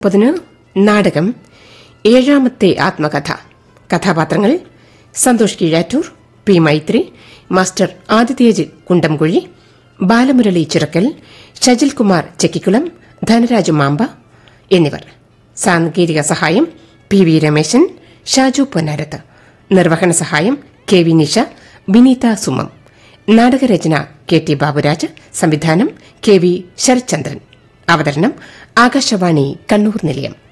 മുപ്പതിന് നാടകം ഏഴാമത്തെ ആത്മകഥ കഥാപാത്രങ്ങൾ സന്തോഷ് കീഴാറ്റൂർ പി മൈത്രി മാസ്റ്റർ ആദിത്യേജ് കുണ്ടംകുഴി ബാലമുരളി ചിറക്കൽ ഷജിൽ കുമാർ ചെക്കിക്കുളം ധനരാജു മാമ്പ എന്നിവർ സാങ്കേതിക സഹായം പി വി രമേശൻ ഷാജു പൊന്നാരത്ത് നിർവഹണ സഹായം കെ വി നിഷ വിനീത സുമം നാടകരചന കെ ടി ബാബുരാജ് സംവിധാനം കെ വി ശരത്ചന്ദ്രൻ അവതരണം ആകാശവാണി കണ്ണൂർ നിലയം